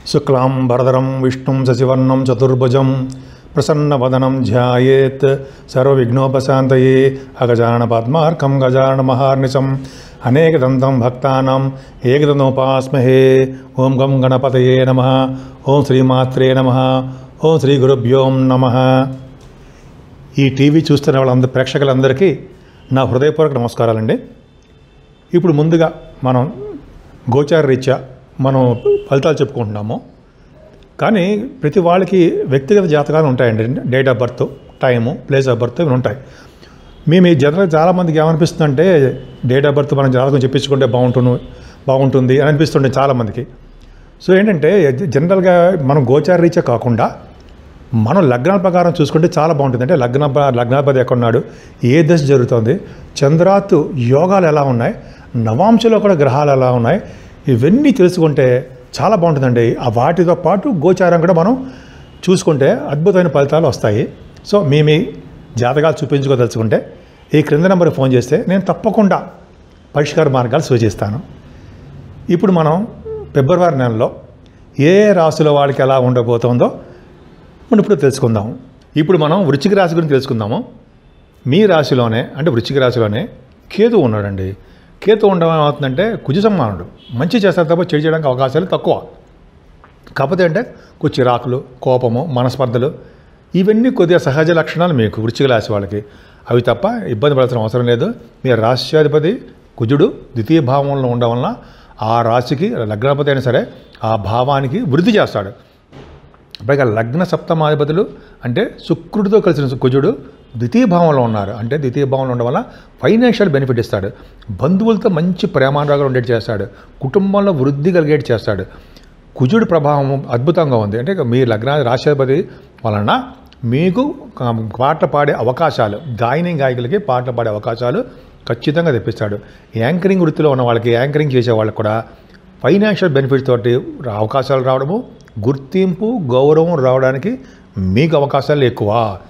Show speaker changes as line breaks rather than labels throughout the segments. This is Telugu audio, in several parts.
శుక్లాం వరదరం విష్ణుం శశివర్ణం చతుర్భుజం ప్రసన్నవదనం ధ్యాయేత్ సర్వవిఘ్నోపశాంతయే అగజానన పద్మార్కం గజానన మహార్నిశం అనేకదంతం భక్తానాం ఏకదంతోపాస్మహే ఓం గం గణపతయే నమ ఓం శ్రీమాత్రే నమ ఓం శ్రీ గురుభ్యోం నమ ఈ టీవీ చూస్తున్న వాళ్ళందరూ ప్రేక్షకులందరికీ నా హృదయపూర్వక నమస్కారాలండి ఇప్పుడు ముందుగా మనం గోచార రీత్యా మనం ఫలితాలు చెప్పుకుంటున్నాము కానీ ప్రతి వాళ్ళకి వ్యక్తిగత జాతకాలు ఉంటాయండి date of birth time place of birth ఇవి ఉంటాయి మేము ఈ జనరల్ చాలామందికి ఏమనిపిస్తుందంటే డేట్ ఆఫ్ బర్త్ మనం జాతకం చెప్పించుకుంటే బాగుంటుంది బాగుంటుంది అని అనిపిస్తుండే చాలామందికి సో ఏంటంటే జనరల్గా మనం గోచార రీత్యా కాకుండా మనం లగ్నాల ప్రకారం చూసుకుంటే చాలా బాగుంటుంది అంటే లగ్న లగ్నాధిపతి ఎక్కడున్నాడు ఏ దశ జరుగుతుంది చంద్రాత్తు యోగాలు ఎలా ఉన్నాయి నవాంశలో కూడా గ్రహాలు ఎలా ఉన్నాయి ఇవన్నీ తెలుసుకుంటే చాలా బాగుంటుందండి ఆ వాటితో పాటు గోచారం కూడా మనం చూసుకుంటే అద్భుతమైన ఫలితాలు వస్తాయి సో మీ మీ జాతకాలు చూపించుకోదలుచుకుంటే ఈ క్రింద నెంబర్కి ఫోన్ చేస్తే నేను తప్పకుండా పరిష్కార మార్గాలు సూచిస్తాను ఇప్పుడు మనం ఫిబ్రవరి నెలలో ఏ ఏ రాశుల వాళ్ళకి ఎలా ఉండబోతుందో మనం ఇప్పుడు తెలుసుకుందాం ఇప్పుడు మనం వృశ్చిక రాశి గురించి తెలుసుకుందాము మీ రాశిలోనే అంటే వృశ్చిక రాశిలోనే కేతు ఉన్నాడండి కేతు ఉండడం ఏమవుతుందంటే కుజ సమానుడు మంచి చేస్తారు తప్ప చెడు చేయడానికి అవకాశాలు తక్కువ కాకపోతే అంటే కొంచెం చిరాకులు కోపము మనస్పర్ధలు ఇవన్నీ కొద్దిగా సహజ లక్షణాలు మీకు వృశ్చిక రాశి వాళ్ళకి అవి తప్ప ఇబ్బంది పడాల్సిన అవసరం లేదు మీ రాష్ట్రాధిపతి కుజుడు ద్వితీయ భావంలో ఉండడం వలన ఆ రాశికి లగ్నాధిపతి అయినా సరే ఆ భావానికి వృద్ధి చేస్తాడు పైగా లగ్న సప్తమాధిపతులు అంటే శుక్రుడితో కలిసిన కుజుడు ద్వితీయ భావంలో ఉన్నారు అంటే ద్వితీయ భావంలో ఉండడం వల్ల ఫైనాన్షియల్ బెనిఫిట్ ఇస్తాడు బంధువులతో మంచి ప్రేమానురాగాలు ఉండేటి చేస్తాడు కుటుంబంలో వృద్ధి కలిగేటి చేస్తాడు కుజుడి ప్రభావం అద్భుతంగా ఉంది అంటే మీ లగ్న రాష్ట్రాధిపతి వలన మీకు ఆ, పాటలు పాడే అవకాశాలు గాయని గాయకులకి పాటలు పాడే అవకాశాలు ఖచ్చితంగా తెప్పిస్తాడు యాంకరింగ్ వృత్తిలో ఉన్న వాళ్ళకి యాంకరింగ్ చేసే వాళ్ళకి కూడా ఫైనాన్షియల్ బెనిఫిట్స్ తోటి రా- అవకాశాలు రావడము గుర్తింపు గౌరవం రావడానికి మీకు అవకాశాలు ఎక్కువ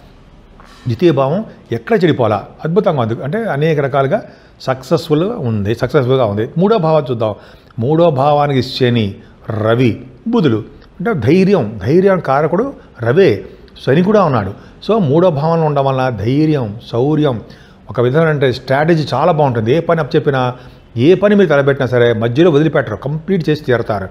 ద్వితీయ భావం ఎక్కడ చెడిపోవాలా అద్భుతంగా ఉంది అంటే అనేక రకాలుగా సక్సెస్ఫుల్గా ఉంది సక్సెస్ఫుల్గా ఉంది మూడో భావం చూద్దాం మూడో భావానికి శని రవి బుధులు అంటే ధైర్యం ధైర్యం కారకుడు రవే శని కూడా ఉన్నాడు సో మూడో భావంలో ఉండడం వల్ల ధైర్యం శౌర్యం ఒక విధంగా అంటే స్ట్రాటజీ చాలా బాగుంటుంది ఏ పని అప్పచెప్పినా ఏ పని మీరు తలపెట్టినా సరే మధ్యలో వదిలిపెట్టరు కంప్లీట్ చేసి తీరతారు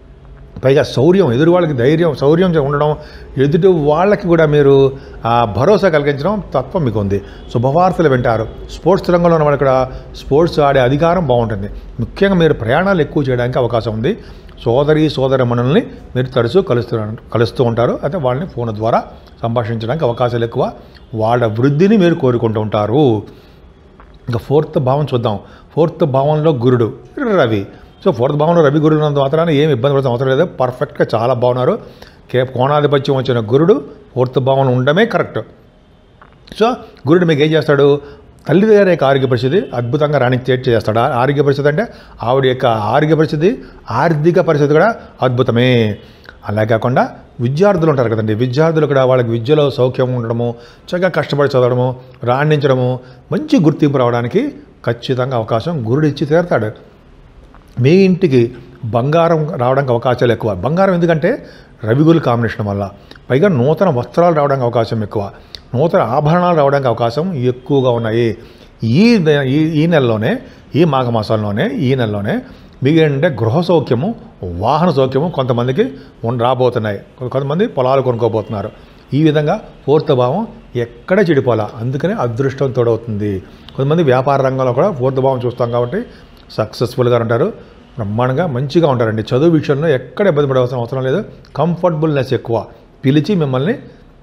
పైగా శౌర్యం ఎదురు వాళ్ళకి ధైర్యం శౌర్యం ఉండడం ఎదుటి వాళ్ళకి కూడా మీరు ఆ భరోసా కలిగించడం తత్వం మీకు ఉంది శుభవార్తలు వింటారు స్పోర్ట్స్ రంగంలో ఉన్న వాళ్ళకి కూడా స్పోర్ట్స్ ఆడే అధికారం బాగుంటుంది ముఖ్యంగా మీరు ప్రయాణాలు ఎక్కువ చేయడానికి అవకాశం ఉంది సోదరి సోదర మనుల్ని మీరు తరచూ కలుస్తూ కలుస్తూ ఉంటారు అయితే వాళ్ళని ఫోన్ ద్వారా సంభాషించడానికి అవకాశాలు ఎక్కువ వాళ్ళ వృద్ధిని మీరు కోరుకుంటూ ఉంటారు ఇంకా ఫోర్త్ భావం చూద్దాం ఫోర్త్ భావంలో గురుడు రవి సో ఫోర్త్ భావంలో రవి గురుడు ఉన్నంత మాత్రాన ఏం ఇబ్బంది పడాల్సిన అవసరం లేదు పర్ఫెక్ట్గా చాలా బాగున్నారు కే కోణాధిపత్యం వచ్చిన గురుడు ఫోర్త్ భావంలో ఉండడమే కరెక్ట్ సో గురుడు మీకు ఏం చేస్తాడు తల్లి దగ్గర యొక్క ఆరోగ్య పరిస్థితి అద్భుతంగా రాణించే చేస్తాడు ఆ ఆరోగ్య పరిస్థితి అంటే ఆవిడ యొక్క ఆరోగ్య పరిస్థితి ఆర్థిక పరిస్థితి కూడా అద్భుతమే అలా కాకుండా విద్యార్థులు ఉంటారు కదండి విద్యార్థులు కూడా వాళ్ళకి విద్యలో సౌఖ్యం ఉండడము చక్కగా కష్టపడి చదవడము రాణించడము మంచి గుర్తింపు రావడానికి ఖచ్చితంగా అవకాశం గురుడు ఇచ్చి తీరుతాడు మీ ఇంటికి బంగారం రావడానికి అవకాశాలు ఎక్కువ బంగారం ఎందుకంటే రవిగులు కాంబినేషన్ వల్ల పైగా నూతన వస్త్రాలు రావడానికి అవకాశం ఎక్కువ నూతన ఆభరణాలు రావడానికి అవకాశం ఎక్కువగా ఉన్నాయి ఈ ద- ఈ ఈ నెలలోనే ఈ మాఘమాసాల్లోనే ఈ నెలలోనే మీకు ఏంటంటే గృహ సౌఖ్యము వాహన సౌఖ్యము కొంతమందికి ఉన్- రాబోతున్నాయి కొంతమంది పొలాలు కొనుక్కోబోతున్నారు ఈ విధంగా ఫోర్త్ భావం ఎక్కడ చెడిపోలా అందుకనే అదృష్టం తోడవుతుంది కొంతమంది వ్యాపార రంగంలో కూడా ఫోర్త్ భావం చూస్తాం కాబట్టి సక్సెస్ఫుల్గా ఉంటారు బ్రహ్మాండంగా మంచిగా ఉంటారండి చదువు విషయంలో ఎక్కడ ఇబ్బంది పడవలసిన అవసరం లేదు కంఫర్టబుల్నెస్ ఎక్కువ పిలిచి మిమ్మల్ని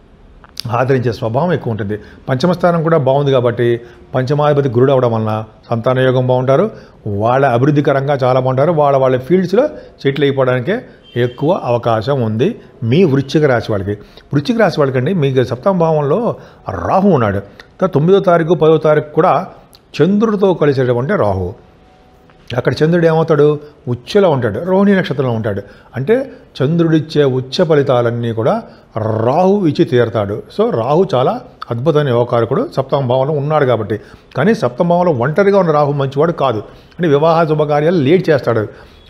ఆదరించే స్వభావం ఎక్కువ ఉంటుంది పంచమ స్థానం కూడా బాగుంది కాబట్టి పంచమాధిపతి గురుడు అవడం వలన సంతాన యోగం బాగుంటారు వాళ్ళ అభివృద్ధికరంగా చాలా బాగుంటారు వాళ్ళ వాళ్ళ ఫీల్డ్స్లో సెటిల్ అయిపోవడానికే ఎక్కువ అవకాశం ఉంది మీ వృశ్చిక రాశి వాళ్ళకి వృశ్చిక రాశి వాళ్ళకండి మీకు సప్తమ భావంలో రాహు ఉన్నాడు ఇంకా తొమ్మిదో తారీఖు పదో తారీఖు కూడా చంద్రుడితో కలిసేటటువంటి రాహు అక్కడ చంద్రుడు ఏమవుతాడు ఉచ్చలో ఉంటాడు రోహిణి నక్షత్రంలో ఉంటాడు అంటే చంద్రుడిచ్చే ఉచ్చ ఫలితాలన్నీ కూడా రాహు ఇచ్చి తీరుతాడు సో రాహు చాలా అద్భుతమైన యోగకారకుడు సప్తమ భావంలో ఉన్నాడు కాబట్టి కానీ సప్తమ భావంలో ఒంటరిగా ఉన్న రాహు మంచివాడు కాదు అంటే వివాహ శుభకార్యాలు లేట్ చేస్తాడు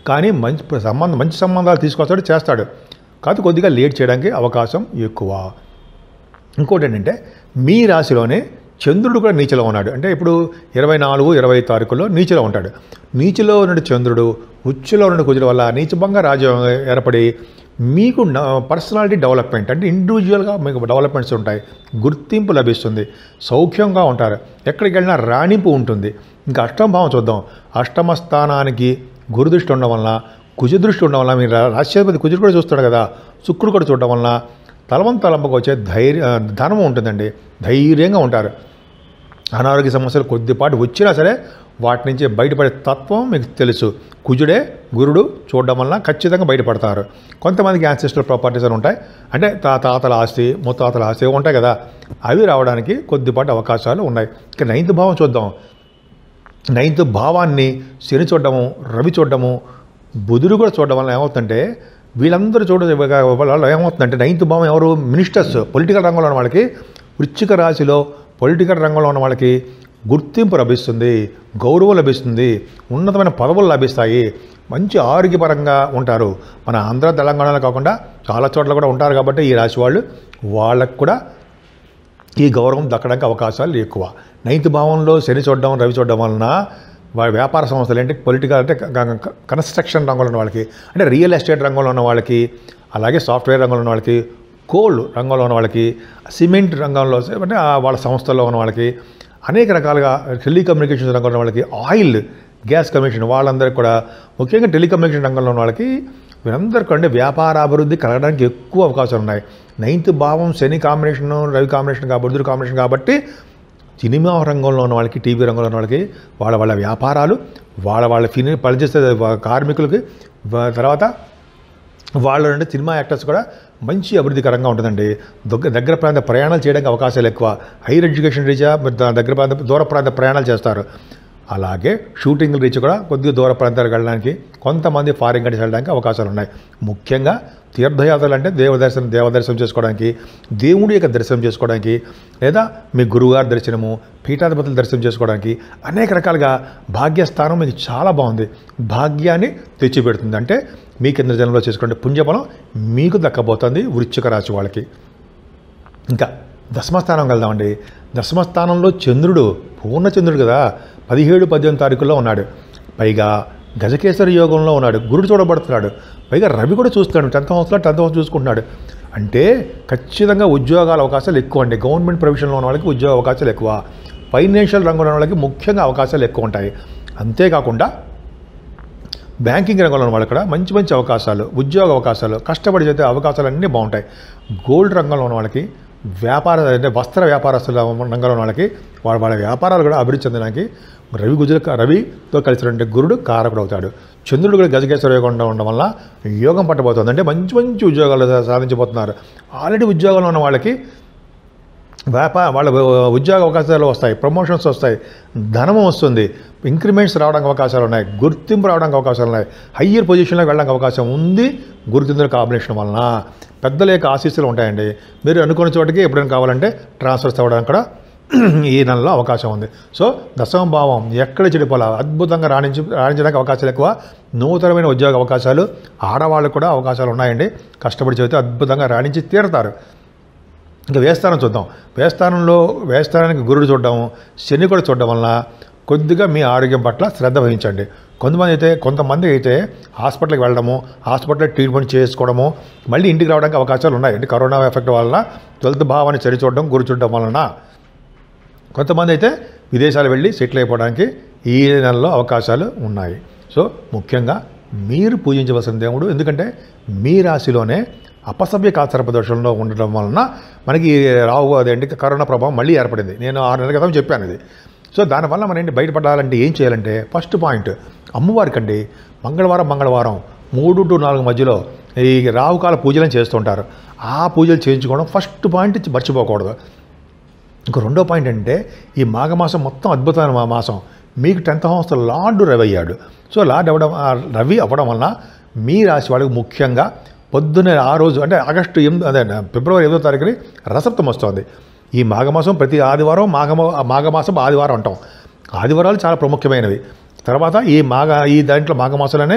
కానీ మంచి సంబంధం మంచి సంబంధాలు తీసుకొస్తాడు చేస్తాడు కాదు కొద్దిగా లేట్ చేయడానికి అవకాశం ఎక్కువ ఇంకోటి ఏంటంటే మీ రాశిలోనే చంద్రుడు కూడా నీచలో ఉన్నాడు అంటే ఇప్పుడు ఇరవై నాలుగు ఇరవై తారీఖుల్లో నీచలో ఉంటాడు నీచలో ఉన్న చంద్రుడు ఉచ్చులో ఉన్న కుజుల వల్ల నీచభంగా రాజ్యం ఏర్పడి మీకు పర్సనాలిటీ డెవలప్మెంట్ అంటే ఇండివిజువల్గా మీకు డెవలప్మెంట్స్ ఉంటాయి గుర్తింపు లభిస్తుంది సౌఖ్యంగా ఉంటారు ఎక్కడికి వెళ్ళినా రాణింపు ఉంటుంది ఇంకా అష్టమ భావం చూద్దాం అష్టమ స్థానానికి గురుదృష్టి ఉండడం వలన కుజదృష్టి ఉండడం వల్ల మీరు రాష్ట్రాధిపతి కుజుడు కూడా చూస్తాడు కదా శుక్రుడు కూడా చూడడం వలన తలవం తలంపకు వచ్చే ధైర్య ధనం ఉంటుందండి ధైర్యంగా ఉంటారు అనారోగ్య సమస్యలు కొద్దిపాటి వచ్చినా సరే వాటి నుంచి బయటపడే తత్వం మీకు తెలుసు కుజుడే గురుడు చూడడం వలన ఖచ్చితంగా బయటపడతారు కొంతమందికి యాన్సిస్టర్ ప్రాపర్టీస్ అని ఉంటాయి అంటే తా తాతల ఆస్తి ముత్తాతల ఆస్తి ఇవి ఉంటాయి కదా అవి రావడానికి కొద్దిపాటి అవకాశాలు ఉన్నాయి ఇక నైన్త్ భావం చూద్దాం నైన్త్ భావాన్ని శని చూడడము రవి చూడడము బుధుడు కూడా చూడడం వల్ల ఏమవుతుందంటే వీళ్ళందరూ చూడ వల్ల ఏమవుతుందంటే నైన్త్ భావం ఎవరు మినిస్టర్స్ పొలిటికల్ రంగంలో ఉన్న వాళ్ళకి వృశ్చిక రాశిలో పొలిటికల్ రంగంలో ఉన్న వాళ్ళకి గుర్తింపు లభిస్తుంది గౌరవం లభిస్తుంది ఉన్నతమైన పదవులు లభిస్తాయి మంచి ఆరోగ్యపరంగా ఉంటారు మన ఆంధ్ర తెలంగాణలో కాకుండా చాలా చోట్ల కూడా ఉంటారు కాబట్టి ఈ రాశి వాళ్ళు వాళ్ళకు కూడా ఈ గౌరవం దక్కడానికి అవకాశాలు ఎక్కువ నైన్త్ భావంలో శని చూడడం రవి చూడడం వలన వాళ్ళ వ్యాపార సంస్థలు ఏంటి పొలిటికల్ అంటే క- కన్స్ట్రక్షన్ రంగంలో ఉన్న వాళ్ళకి అంటే రియల్ ఎస్టేట్ రంగంలో ఉన్న వాళ్ళకి అలాగే సాఫ్ట్వేర్ రంగంలో ఉన్న వాళ్ళకి కోల్ రంగంలో ఉన్న వాళ్ళకి సిమెంట్ రంగంలో అంటే ఆ వాళ్ళ సంస్థల్లో ఉన్న వాళ్ళకి అనేక రకాలుగా టెలికమ్యూనికేషన్ రంగంలో ఉన్న వాళ్ళకి ఆయిల్ గ్యాస్ కమిషన్ వాళ్ళందరికీ కూడా ముఖ్యంగా టెలికమ్యూనికేషన్ రంగంలో ఉన్న వాళ్ళకి వీరందరికీ అంటే వ్యాపారాభివృద్ధి కలగడానికి ఎక్కువ అవకాశాలు ఉన్నాయి నైన్త్ భావం శని కాంబినేషన్ రవి కాంబినేషన్ కాబట్టి బుధుడు కాంబినేషన్ కాబట్టి సినిమా రంగంలో ఉన్న వాళ్ళకి టీవీ రంగంలో ఉన్న వాళ్ళకి వాళ్ళ వాళ్ళ వ్యాపారాలు వాళ్ళ వాళ్ళ ఫిని పనిచేసే కార్మికులకి వా- తర్వాత వాళ్ళ నుండి సినిమా యాక్టర్స్ కూడా మంచి అభివృద్ధికరంగా ఉంటుందండి దగ్గర దగ్గర ప్రాంత ప్రయాణాలు చేయడానికి అవకాశాలు ఎక్కువ హైయర్ ఎడ్యుకేషన్ రీత్యా మీరు ద- దగ్గర ప్రాంత దూర ప్రాంత ప్రయాణాలు చేస్తారు అలాగే షూటింగ్ రీచ్ కూడా కొద్దిగా దూర ప్రాంతాలకు వెళ్ళడానికి కొంతమంది ఫారిన్ కంట్రీస్ వెళ్ళడానికి అవకాశాలు ఉన్నాయి ముఖ్యంగా తీర్థయాత్రలు అంటే దేవ దర్శనం దేవ దర్శనం చేసుకోవడానికి దేవుడి యొక్క దర్శనం చేసుకోవడానికి లేదా మీ గురువుగారి దర్శనము పీఠాధిపతుల దర్శనం చేసుకోవడానికి అనేక రకాలుగా భాగ్యస్థానం మీకు చాలా బాగుంది భాగ్యాన్ని తెచ్చిపెడుతుంది అంటే మీ కింద జన్మలో చేసుకుంటే పుణ్యఫలం మీకు దక్కబోతుంది వృశ్చిక రాశి వాళ్ళకి ఇంకా దశమస్థానం వెళ్దామండి దశమస్థానంలో చంద్రుడు పూర్ణచంద్రుడు కదా పదిహేడు పద్దెనిమిది తారీఖుల్లో ఉన్నాడు పైగా గజకేసరి యోగంలో ఉన్నాడు గురుడు చూడబడుతున్నాడు పైగా రవి కూడా చూస్తున్నాడు టెన్త్ హౌస్లో టెన్త్ హౌస్ చూసుకుంటున్నాడు అంటే ఖచ్చితంగా ఉద్యోగాల అవకాశాలు ఎక్కువ అండి గవర్నమెంట్ ప్రొఫెషన్లో ఉన్న వాళ్ళకి ఉద్యోగ అవకాశాలు ఎక్కువ ఫైనాన్షియల్ రంగంలో ఉన్న వాళ్ళకి ముఖ్యంగా అవకాశాలు ఎక్కువ ఉంటాయి అంతేకాకుండా బ్యాంకింగ్ రంగంలో ఉన్న వాళ్ళకి కూడా మంచి మంచి అవకాశాలు ఉద్యోగ అవకాశాలు కష్టపడి చేసే అవకాశాలు అన్నీ బాగుంటాయి గోల్డ్ రంగంలో ఉన్న వాళ్ళకి వ్యాపార అంటే వస్త్ర వ్యాపారస్తుల రంగంలో ఉన్న వాళ్ళకి వాళ్ళ వాళ్ళ వ్యాపారాలు కూడా అభివృద్ధి చెందడానికి రవి గుజుల రవితో కలిసినటువంటి గురుడు కారకుడు అవుతాడు చంద్రుడు కూడా గజకేశ్వర యోగం ఉండడం వల్ల యోగం పట్టబోతుంది అంటే మంచి మంచి ఉద్యోగాలు సాధించబోతున్నారు ఆల్రెడీ ఉద్యోగంలో ఉన్న వాళ్ళకి వ్యాపార వాళ్ళ ఉద్యోగ అవకాశాలు వస్తాయి ప్రమోషన్స్ వస్తాయి ధనం వస్తుంది ఇంక్రిమెంట్స్ రావడానికి అవకాశాలు ఉన్నాయి గుర్తింపు రావడానికి అవకాశాలు ఉన్నాయి హయ్యర్ పొజిషన్లోకి వెళ్ళడానికి అవకాశం ఉంది గురుతింపుల కాంబినేషన్ వలన పెద్దల యొక్క ఆశీస్సులు ఉంటాయండి మీరు అనుకున్న చోటికి ఎప్పుడైనా కావాలంటే ట్రాన్స్ఫర్స్ అవ్వడానికి కూడా ఈ నెలలో అవకాశం ఉంది సో దశమ భావం ఎక్కడ చెడిపోలా అద్భుతంగా రాణించి రాణించడానికి అవకాశాలు ఎక్కువ నూతనమైన ఉద్యోగ అవకాశాలు ఆడవాళ్ళకు కూడా అవకాశాలు ఉన్నాయండి కష్టపడి చదివితే అద్భుతంగా రాణించి తీరతారు ఇంకా వేస్తానం చూద్దాం వేస్తానంలో వేస్తానానికి గురుడు చూడడం శని కూడా చూడడం వలన కొద్దిగా మీ ఆరోగ్యం పట్ల శ్రద్ధ వహించండి కొంతమంది అయితే కొంతమంది అయితే హాస్పిటల్కి వెళ్ళడము హాస్పిటల్లో ట్రీట్మెంట్ చేసుకోవడము మళ్ళీ ఇంటికి రావడానికి అవకాశాలు ఉన్నాయి అంటే కరోనా ఎఫెక్ట్ వలన ట్వెల్త్ భావాన్ని చరి చూడడం గురి చూడడం వలన కొంతమంది అయితే విదేశాలు వెళ్ళి సెటిల్ అయిపోవడానికి ఈ నెలలో అవకాశాలు ఉన్నాయి సో ముఖ్యంగా మీరు పూజించవలసిన దేవుడు ఎందుకంటే మీ రాశిలోనే అపసవ్య కాచరప దోషంలో ఉండడం వలన మనకి రావు అదేంటి కరోనా ప్రభావం మళ్ళీ ఏర్పడింది నేను ఆరు నెలల క్రితం చెప్పాను ఇది సో దానివల్ల మనం ఏంటి బయటపడాలంటే ఏం చేయాలంటే ఫస్ట్ పాయింట్ అమ్మవారికండి మంగళవారం మంగళవారం మూడు టు నాలుగు మధ్యలో ఈ రావుకాల పూజలను చేస్తుంటారు ఆ పూజలు చేయించుకోవడం ఫస్ట్ పాయింట్ మర్చిపోకూడదు ఇంకో రెండో పాయింట్ అంటే ఈ మాఘమాసం మొత్తం అద్భుతమైన మా మాసం మీకు టెన్త్ హౌస్ లార్డు రవి అయ్యాడు సో లార్డ్ అవ్వడం ఆ రవి అవ్వడం వలన మీ రాశి వాళ్ళకి ముఖ్యంగా పొద్దున్నే ఆ రోజు అంటే ఆగస్టు ఎనిమిది అదే ఫిబ్రవరి ఎనిమిదో తారీఖుని రసప్తం వస్తుంది ఈ మాఘమాసం ప్రతి ఆదివారం మాఘమ మాఘమాసం ఆదివారం అంటాం ఆదివారాలు చాలా ప్రాముఖ్యమైనవి తర్వాత ఈ మాఘ ఈ దాంట్లో మాఘమాసంలోనే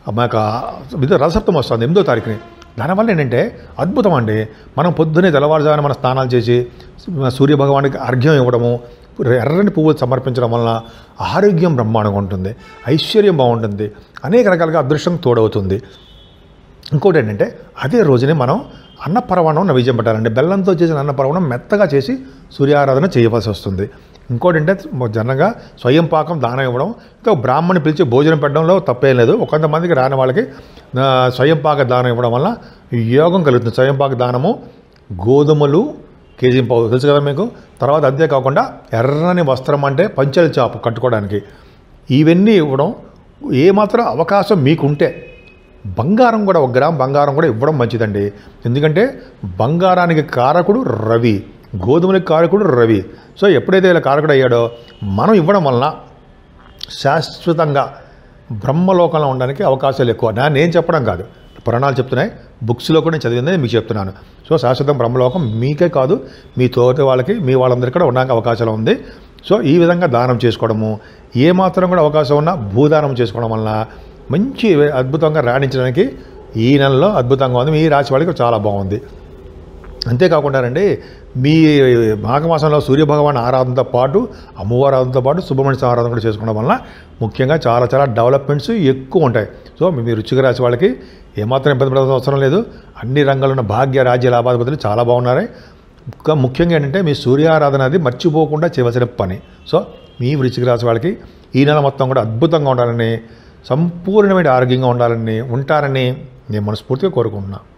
మాకు ఇది రథసప్తం వస్తుంది ఎనిమిదో తారీఖుని దానివల్ల ఏంటంటే అద్భుతం అండి మనం పొద్దున్నే తెల్లవారుజామున మన స్నానాలు చేసి సూర్య భగవానికి అర్ఘ్యం ఇవ్వడము ఎర్రని పువ్వులు సమర్పించడం వలన ఆరోగ్యం బ్రహ్మాండంగా ఉంటుంది ఐశ్వర్యం బాగుంటుంది అనేక రకాలుగా అదృష్టం తోడవుతుంది ఇంకోటి ఏంటంటే అదే రోజునే మనం అన్నపరవణం నైవేద్యం పెట్టాలండి బెల్లంతో చేసిన అన్నపరవణం మెత్తగా చేసి సూర్యారాధన చేయవలసి వస్తుంది ఇంకోటి అంటే జనంగా స్వయం పాకం దానం ఇవ్వడం ఇంకా బ్రాహ్మణి పిలిచి భోజనం పెట్టడంలో తప్పేం లేదు కొంతమందికి రాని వాళ్ళకి ఆ, స్వయం పాక దానం ఇవ్వడం వల్ల యోగం కలుగుతుంది స్వయం పాక దానము గోధుమలు కేజీ పావు తెలుసు కదా మీకు తర్వాత అంతేకాకుండా ఎర్రని వస్త్రం అంటే పంచెల చాపు కట్టుకోవడానికి ఇవన్నీ ఇవ్వడం ఏమాత్రం అవకాశం మీకుంటే బంగారం కూడా ఒక గ్రామ్ బంగారం కూడా ఇవ్వడం మంచిదండి ఎందుకంటే బంగారానికి కారకుడు రవి గోధుమలకి కారకుడు రవి సో ఎప్పుడైతే ఇలా కారకుడు అయ్యాడో మనం ఇవ్వడం వలన శాశ్వతంగా బ్రహ్మలోకంలో ఉండడానికి అవకాశాలు ఎక్కువ నా నేను చెప్పడం కాదు పురాణాలు చెప్తున్నాయి బుక్స్లో కూడా నేను చదివింది మీకు చెప్తున్నాను సో శాశ్వతం బ్రహ్మలోకం మీకే కాదు మీ తోటి వాళ్ళకి మీ వాళ్ళందరికీ కూడా ఉండడానికి అవకాశం ఉంది సో ఈ విధంగా దానం చేసుకోవడము ఏ మాత్రం కూడా అవకాశం ఉన్నా భూదానం చేసుకోవడం వలన మంచి అద్భుతంగా రాణించడానికి ఈ నెలలో అద్భుతంగా ఉంది మీ రాశి వాళ్ళకి చాలా బాగుంది అంతేకాకుండా రండి మీ మాఘమాసంలో సూర్యభగవాన్ ఆరాధనతో పాటు అమ్మవారి ఆరాధనతో పాటు సుబ్రహ్మణ్య స్వామి ఆరాధన కూడా చేసుకోవడం వలన ముఖ్యంగా చాలా చాలా డెవలప్మెంట్స్ ఎక్కువ ఉంటాయి సో మీ రుచిక రాశి వాళ్ళకి ఏమాత్రం ఇబ్బంది పడాల్సిన అవసరం లేదు అన్ని రంగాల్లో ఉన్న భాగ్య రాజ్య లాభాధిపతులు చాలా బాగున్నాయి ఇంకా ముఖ్యంగా ఏంటంటే మీ సూర్యారాధన అది మర్చిపోకుండా చేయవలసిన పని సో మీ వృచ్చిక రాశి వాళ్ళకి ఈ నెల మొత్తం కూడా అద్భుతంగా ఉండాలని సంపూర్ణమైన ఆరోగ్యంగా ఉండాలని ఉంటారని నేను మనస్ఫూర్తిగా కోరుకుంటున్నాను